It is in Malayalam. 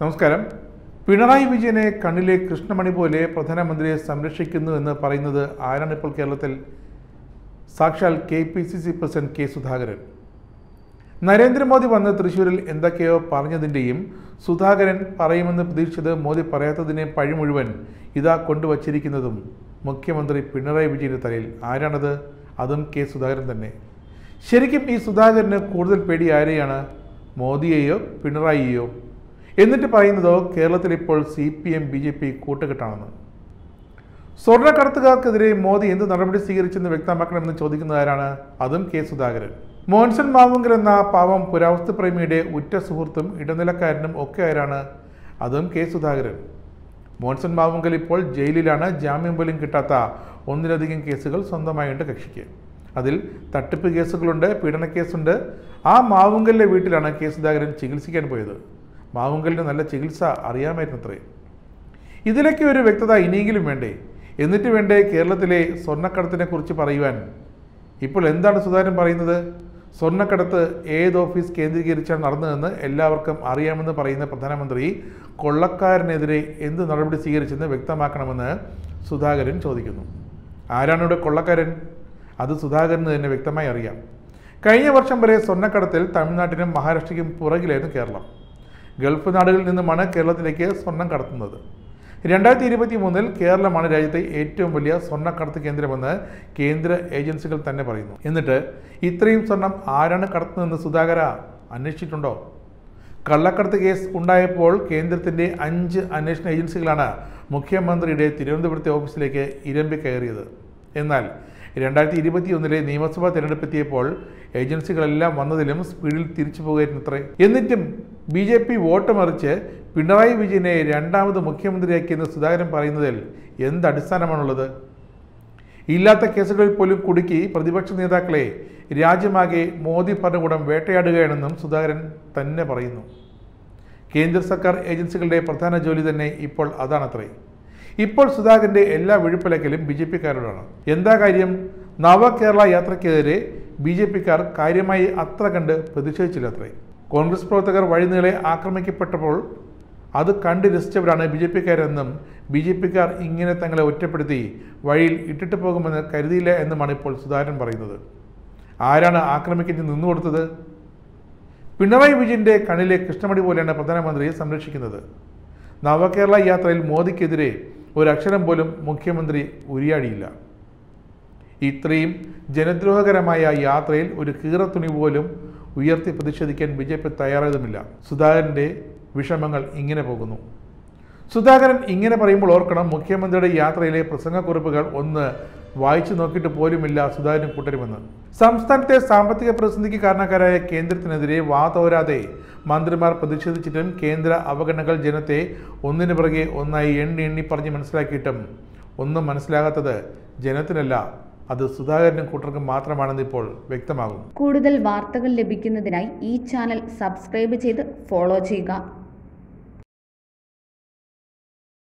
നമസ്കാരം പിണറായി വിജയനെ കണ്ണിലെ കൃഷ്ണമണി പോലെ പ്രധാനമന്ത്രിയെ സംരക്ഷിക്കുന്നു എന്ന് പറയുന്നത് ആരാണ് ഇപ്പോൾ കേരളത്തിൽ സാക്ഷാൽ K P C C president K Sudhakaran Narendra Modi വന്ന് തൃശ്ശൂരിൽ എന്തൊക്കെയോ പറഞ്ഞതിൻ്റെയും സുധാകരൻ പറയുമെന്ന് പ്രതീക്ഷിച്ചത് മോദി പറയാത്തതിനെ പഴി മുഴുവൻ ഇതാ കൊണ്ടുവച്ചിരിക്കുന്നതും മുഖ്യമന്ത്രി പിണറായി വിജയന്റെ തലയിൽ ആരാണത് അതും കെ സുധാകരൻ തന്നെ ശരിക്കും ഈ സുധാകരന് കൂടുതൽ പേടി ആരെയാണ് മോദിയെയോ പിണറായിയെയോ എന്നിട്ട് പറയുന്നതോ കേരളത്തിൽ ഇപ്പോൾ C P M B J P കൂട്ടുകെട്ടാണെന്ന് സ്വർണ്ണക്കടത്തുകാർക്കെതിരെ മോദി എന്ത് നടപടി സ്വീകരിച്ചെന്ന് വ്യക്തമാക്കണമെന്ന് ചോദിക്കുന്നത് ആരാണ് അതും കെ സുധാകരൻ മോൻസൺ മാവുങ്കൽ എന്ന പാവം പുരാവസ്തു പ്രേമിയുടെ ഉറ്റ സുഹൃത്തും ഇടനിലക്കാരനും ഒക്കെ ആരാണ് അതും കെ സുധാകരൻ മോൻസൺ മാവുങ്കൽ ഇപ്പോൾ ജയിലിലാണ് ജാമ്യം പോലും കിട്ടാത്ത ഒന്നിലധികം കേസുകൾ സ്വന്തമായുണ്ട് കക്ഷിക്ക് അതിൽ തട്ടിപ്പ് കേസുകളുണ്ട് പീഡനക്കേസുണ്ട് ആ മാവുങ്കലിലെ വീട്ടിലാണ് കെ സുധാകരൻ ചികിത്സിക്കാൻ പോയത് മാവുങ്കലിന് നല്ല ചികിത്സ അറിയാമായിരുന്നത്രേ ഇതിലൊക്കെ ഒരു വ്യക്തത ഇനിയെങ്കിലും വേണ്ടേ എന്നിട്ട് വേണ്ടേ കേരളത്തിലെ സ്വർണ്ണക്കടത്തിനെ കുറിച്ച് പറയുവാൻ ഇപ്പോൾ എന്താണ് സുധാകരൻ പറയുന്നത് സ്വർണ്ണക്കടത്ത് ഏത് ഓഫീസ് കേന്ദ്രീകരിച്ചാണ് നടന്നതെന്ന് എല്ലാവർക്കും അറിയാമെന്ന് പറയുന്ന പ്രധാനമന്ത്രി കൊള്ളക്കാരനെതിരെ എന്ത് നടപടി സ്വീകരിച്ചെന്ന് വ്യക്തമാക്കണമെന്ന് സുധാകരൻ ചോദിക്കുന്നു ആരാണ് ഇവിടെ കൊള്ളക്കാരൻ അത് സുധാകരന് തന്നെ വ്യക്തമായി അറിയാം കഴിഞ്ഞ വർഷം വരെ സ്വർണ്ണക്കടത്തിൽ തമിഴ്നാട്ടിനും മഹാരാഷ്ട്രയ്ക്കും പുറകിലായിരുന്നു കേരളം ഗൾഫ് നാടുകളിൽ നിന്നുമാണ് കേരളത്തിലേക്ക് സ്വർണം കടത്തുന്നത് രണ്ടായിരത്തി ഇരുപത്തി മൂന്നിൽ കേരളമാണ് രാജ്യത്തെ ഏറ്റവും വലിയ സ്വർണ്ണക്കടത്ത് കേന്ദ്രമെന്ന് കേന്ദ്ര ഏജൻസികൾ തന്നെ പറയുന്നു എന്നിട്ട് ഇത്രയും സ്വർണം ആരാണ് കടത്തുന്നതെന്ന് സുധാകര അന്വേഷിച്ചിട്ടുണ്ടോ കള്ളക്കടത്ത് കേസ് ഉണ്ടായപ്പോൾ കേന്ദ്രത്തിൻ്റെ അഞ്ച് അന്വേഷണ ഏജൻസികളാണ് മുഖ്യമന്ത്രിയുടെ തിരുവനന്തപുരത്തെ ഓഫീസിലേക്ക് ഇരമ്പി കയറിയത് എന്നാൽ രണ്ടായിരത്തി ഇരുപത്തിയൊന്നിലെ നിയമസഭാ തിരഞ്ഞെടുപ്പെത്തിയപ്പോൾ ഏജൻസികളെല്ലാം വന്നതിലും സ്പീഡിൽ തിരിച്ചു പോകുകയായിരുന്നത്രേ എന്നിട്ടും ബി ജെ പി വോട്ട് മറിച്ച് പിണറായി വിജയനെ രണ്ടാമത് മുഖ്യമന്ത്രിയാക്കിയെന്ന് സുധാകരൻ പറയുന്നതിൽ എന്ത് അടിസ്ഥാനമാണുള്ളത് ഇല്ലാത്ത കേസുകളിൽ പോലും കുടുക്കി പ്രതിപക്ഷ നേതാക്കളെ രാജ്യമാകെ മോദി ഭരണകൂടം വേട്ടയാടുകയാണെന്നും സുധാകരൻ തന്നെ പറയുന്നു കേന്ദ്ര സർക്കാർ ഏജൻസികളുടെ പ്രധാന ജോലി തന്നെ ഇപ്പോൾ അതാണത്രേ ഇപ്പോൾ സുധാകരന്റെ എല്ലാ വിഴുപ്പിലക്കലും ബി ജെ പിക്കാരോടാണ് എന്താ കാര്യം നവകേരള യാത്രയ്ക്കെതിരെ ബി ജെ പിക്കാർ കാര്യമായി അത്ര കണ്ട് പ്രതിഷേധിച്ചില്ലത്രേ കോൺഗ്രസ് പ്രവർത്തകർ വഴിനീളെ ആക്രമിക്കപ്പെട്ടപ്പോൾ അത് കണ്ട് രസിച്ചവരാണ് ബി ജെ പിക്കാരെന്നും ബി ജെ പിക്കാർ ഇങ്ങനെ തങ്ങളെ ഒറ്റപ്പെടുത്തി വഴിയിൽ ഇട്ടിട്ട് പോകുമെന്ന് കരുതിയില്ല എന്നുമാണ് ഇപ്പോൾ സുധാകരൻ പറയുന്നത് ആരാണ് ആക്രമിക്കാൻ നിന്നു കൊടുത്തത് പിണറായി വിജയന്റെ കണ്ണിലെ കൃഷ്ണമണി പോലെയാണ് പ്രധാനമന്ത്രിയെ സംരക്ഷിക്കുന്നത് നവകേരള യാത്രയിൽ മോദിക്കെതിരെ ഒരക്ഷരം പോലും മുഖ്യമന്ത്രി ഉരിയാടിയില്ല ഇത്രയും ജനദ്രോഹകരമായ യാത്രയിൽ ഒരു കീറത്തുണി പോലും ഉയർത്തി പ്രതിഷേധിക്കാൻ ബി ജെ പി തയ്യാറായതുമില്ല സുധാകരൻ്റെ വിഷമങ്ങൾ ഇങ്ങനെ പോകുന്നു സുധാകരൻ ഇങ്ങനെ പറയുമ്പോൾ ഓർക്കണം മുഖ്യമന്ത്രിയുടെ യാത്രയിലെ പ്രസംഗക്കുറിപ്പുകൾ ഒന്ന് വായിച്ചു നോക്കിയിട്ട് പോലുമില്ല സുധാകരൻ കൂട്ടരുമെന്ന് സംസ്ഥാനത്തെ സാമ്പത്തിക പ്രതിസന്ധിക്ക് കാരണക്കാരായ കേന്ദ്രത്തിനെതിരെ വാതോരാതെ മന്ത്രിമാർ പ്രതിഷേധിച്ചിട്ടും കേന്ദ്ര അവഗണനകൾ ജനത്തെ ഒന്നിനു പിറകെ ഒന്നായി എണ്ണി എണ്ണി പറഞ്ഞ് മനസ്സിലാക്കിയിട്ടും ഒന്നും മനസ്സിലാകാത്തത് ജനത്തിനല്ല അത് സുധാകരനും കൂട്ടർക്കും മാത്രമാണെന്ന് ഇപ്പോൾ വ്യക്തമാകും കൂടുതൽ വാർത്തകൾ ലഭിക്കുന്നതിനായി ഈ ചാനൽ സബ്സ്ക്രൈബ് ചെയ്ത് ഫോളോ ചെയ്യുക